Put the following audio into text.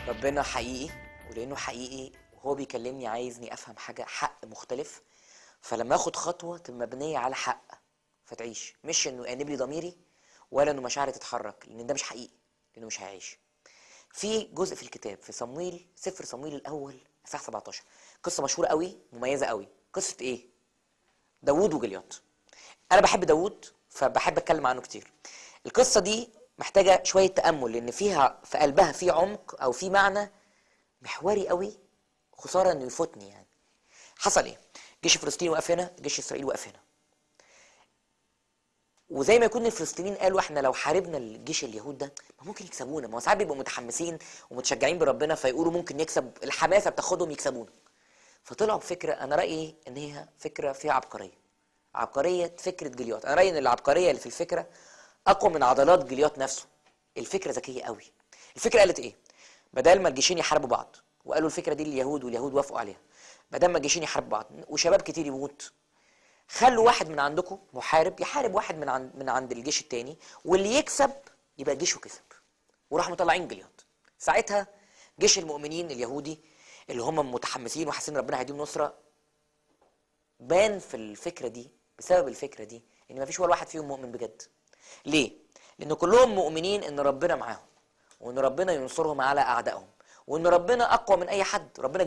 ربنا حقيقي ولانه حقيقي وهو بيكلمني عايزني افهم حاجه حق مختلف فلما اخد خطوه تبقى مبنيه على حق فتعيش مش انه يأنب لي ضميري ولا انه مشاعري تتحرك لان ده مش حقيقي لانه مش هيعيش في جزء في الكتاب في صمويل سفر صمويل الاول اصحاح 17 قصه مشهوره قوي مميزه قوي قصه ايه داوود وجليات انا بحب داوود فبحب اتكلم عنه كتير القصه دي محتاجه شويه تامل لان فيها في قلبها في عمق او في معنى محوري قوي خساره انه يفوتني يعني حصل ايه جيش فلسطين وقف هنا جيش اسرائيل وقف هنا وزي ما يكون الفلسطينيين قالوا احنا لو حاربنا الجيش اليهود ده ما ممكن يكسبونا ما هو ساعات بيبقوا متحمسين ومتشجعين بربنا فيقولوا ممكن نكسب الحماسه بتاخدهم يكسبونا فطلعوا بفكره انا رايي ان هي فكره فيها عبقريه عبقريه فكره جليات انا رايي ان العبقريه اللي في الفكره اقوى من عضلات جليات نفسه الفكره ذكيه قوي الفكره قالت ايه بدل ما الجيشين يحاربوا بعض وقالوا الفكره دي لليهود واليهود وافقوا عليها بدل ما الجيشين يحاربوا بعض وشباب كتير يموت خلوا واحد من عندكم محارب يحارب واحد من عند من عند الجيش التاني واللي يكسب يبقى جيشه كسب وراحوا مطلعين جليات ساعتها جيش المؤمنين اليهودي اللي هم متحمسين وحاسين ربنا هيديهم نصره بان في الفكره دي بسبب الفكره دي ان مفيش ولا واحد فيهم مؤمن بجد ليه لان كلهم مؤمنين ان ربنا معاهم وان ربنا ينصرهم على اعدائهم وان ربنا اقوى من اي حد ربنا